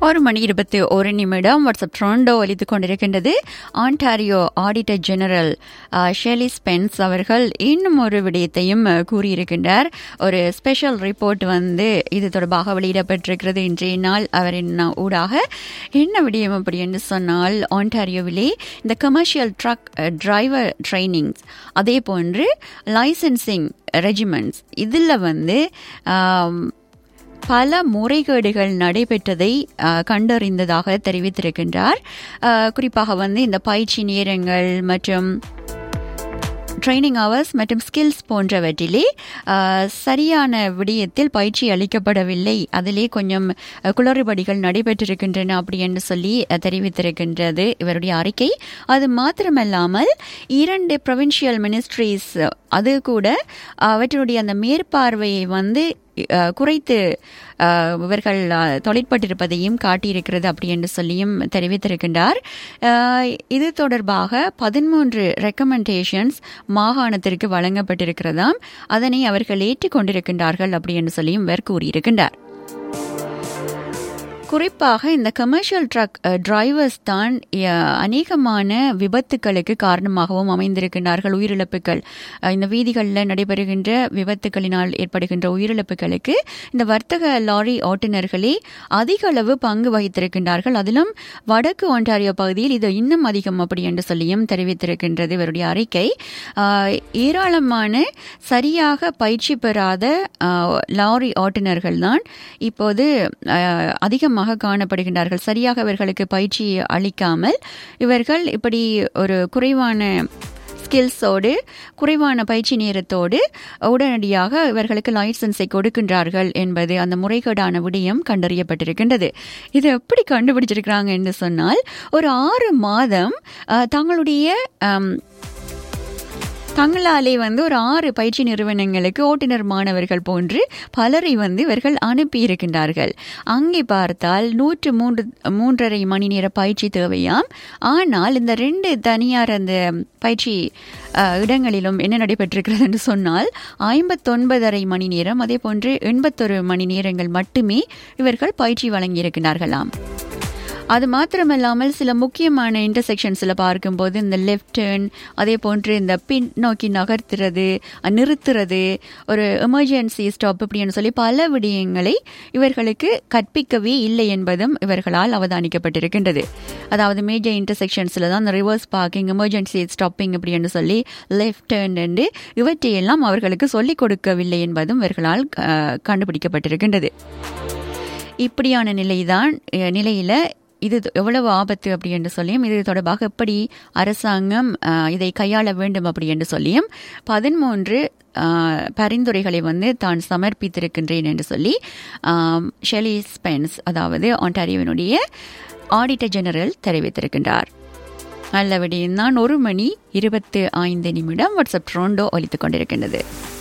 ஒரு மணி இருபத்தி ஒரு நிமிடம் வாட்ஸ்அப் ட்ரோண்டோ ஒலித்துக் கொண்டிருக்கின்றது ஆண்டாரியோ ஆடிட்டர் ஜெனரல் அஹ், ஷெலி ஸ்பென்ஸ் அவர்கள் இன்னும் ஒரு விடயத்தையும் அஹ், கூறியிருக்கின்றார் ஒரு ஸ்பெஷல் ரிப்போர்ட் வந்து இது தொடர்பாக வெளியிடப்பட்டிருக்கிறது இன்றைய நாள் அவரின் ஊடாக என்ன விடயம் அப்படி என்று சொன்னால் ஆண்டாரியோவிலே இந்த கமர்ஷியல் ட்ரக் டிரைவர் ட்ரைனிங்ஸ் அதே போன்று லைசன்சிங் ரெஜிமெண்ட்ஸ் இதில் வந்து ஆம், பல முறைகேடுகள் நடைபெற்றதை அஹ், கண்டறிந்ததாக தெரிவித்திருக்கின்றார் அஹ், குறிப்பாக வந்து இந்த பயிற்சி நேரங்கள் மற்றும் ட்ரைனிங் ஹவர்ஸ் மற்றும் ஸ்கில்ஸ் போன்றவற்றிலே அஹ், சரியான விடயத்தில் பயிற்சி அளிக்கப்படவில்லை அதிலே கொஞ்சம் அஹ், குளறுபடிகள் நடைபெற்றிருக்கின்றன அப்படி என்று சொல்லி அஹ், தெரிவித்திருக்கின்றது இவருடைய அறிக்கை அது மாத்திரமல்லாமல் இரண்டு ப்ரொவின்ஷியல் மினிஸ்ட்ரிஸ் அது கூட அவற்றினுடைய அந்த மேற்பார்வையை வந்து அஹ், குறைத்து அஹ், இவர்கள் அஹ், தொழிற்பட்டிருப்பதையும் காட்டியிருக்கிறது அப்படி என்று சொல்லியும் தெரிவித்திருக்கின்றார் அஹ், இது தொடர்பாக பதிமூன்று ரெக்கமெண்டேஷன்ஸ் மாகாணத்திற்கு வழங்கப்பட்டிருக்கிறதாம் அதனை அவர்கள் ஏற்றுக்கொண்டிருக்கின்றார்கள் அப்படி என்று சொல்லியும் இவர் கூறியிருக்கின்றார் குறிப்பாக இந்த கமர்ஷியல் ட்ரக் டிரைவர்ஸ் தான் அஹ், அநேகமான விபத்துக்களுக்கு காரணமாகவும் அமைந்திருக்கின்றார்கள் உயிரிழப்புகள் அஹ், இந்த வீதிகளில் நடைபெறுகின்ற விபத்துகளினால் ஏற்படுகின்ற உயிரிழப்புகளுக்கு இந்த வர்த்தக லாரி ஓட்டுநர்களே அதிக அளவு பங்கு வகித்திருக்கின்றார்கள் அதிலும் வடக்கு ஒன்டாரியோ பகுதியில் இது இன்னும் அதிகம் அப்படி என்று சொல்லியும் தெரிவித்திருக்கின்றது இவருடைய அறிக்கை அஹ், ஏராளமான சரியாக பயிற்சி பெறாத அஹ், லாரி ஓட்டுநர்கள் தான் இப்போது அஹ், அதிகமாக காணப்படுகின்றார்கள் சரியாக இவர்களுக்கு பயிற்சி அளிக்காமல் இவர்கள் இப்படி ஒரு குறைவான ஸ்கில்ஸோடு குறைவான பயிற்சி நேரத்தோடு உடனடியாக இவர்களுக்கு லைசன்ஸை கொடுக்கின்றார்கள் என்பது அந்த முறைகேடான விடயம் கண்டறியப்பட்டிருக்கின்றது இது எப்படி கண்டுபிடிச்சிருக்கிறாங்க என்று சொன்னால் ஒரு ஆறு மாதம் அஹ், தங்களுடைய அம், தங்களாலே வந்து ஒரு ஆறு பயிற்சி நிறுவனங்களுக்கு ஓட்டுநர் மாணவர்கள் போன்று பலரை வந்து இவர்கள் அனுப்பியிருக்கின்றார்கள் அங்கே பார்த்தால் நூற்று மூன்று மூன்றரை மணி நேர பயிற்சி தேவையாம் ஆனால் இந்த ரெண்டு தனியார் அந்த பயிற்சி அஹ், இடங்களிலும் என்ன நடைபெற்றிருக்கிறது என்று சொன்னால் ஐம்பத்தொன்பதரை மணி நேரம் அதே போன்று எண்பத்தொரு மணி நேரங்கள் மட்டுமே இவர்கள் பயிற்சி வழங்கியிருக்கிறார்களாம் அது மாத்திரமல்லாமல் சில முக்கியமான இன்டர்செக்ஷன்ஸில் பார்க்கும்போது இந்த லெஃப்ட் டேர்ன் அதே போன்று இந்த பின் நோக்கி நகர்த்துறது அஹ், நிறுத்துறது ஒரு எமர்ஜென்சி ஸ்டாப் இப்படின்னு சொல்லி பல விடயங்களை இவர்களுக்கு கற்பிக்கவே இல்லை என்பதும் இவர்களால் அவதானிக்கப்பட்டிருக்கின்றது அதாவது மேஜர் இன்டர்செக்ஷன்ஸில் தான் இந்த ரிவர்ஸ் பார்க்கிங் எமர்ஜென்சி ஸ்டாப்பிங் இப்படின்னு சொல்லி லெஃப்ட் டேர்ன் என்று இவற்றையெல்லாம் அவர்களுக்கு சொல்லிக் கொடுக்கவில்லை என்பதும் இவர்களால் அஹ், கண்டுபிடிக்கப்பட்டிருக்கின்றது இப்படியான நிலைதான் அஹ், நிலையில இது எவ்வளவு ஆபத்து அப்படி என்று சொல்லியும் இது தொடர்பாக எப்படி அரசாங்கம் அஹ், இதை கையாள வேண்டும் அப்படி என்று சொல்லியும் பதிமூன்று அஹ், பரிந்துரைகளை வந்து தான் சமர்ப்பித்திருக்கின்றேன் என்று சொல்லி ஆம், ஷெலி ஸ்பென்ஸ் அதாவது ஆண்டாரியோவினுடைய ஆடிட்டர் ஜெனரல் தெரிவித்திருக்கின்றார் நல்லபடியும் தான் ஒரு மணி இருபத்து ஐந்து நிமிடம் வாட்ஸ்அப் ட்ரோண்டோ ஒலித்துக் கொண்டிருக்கின்றது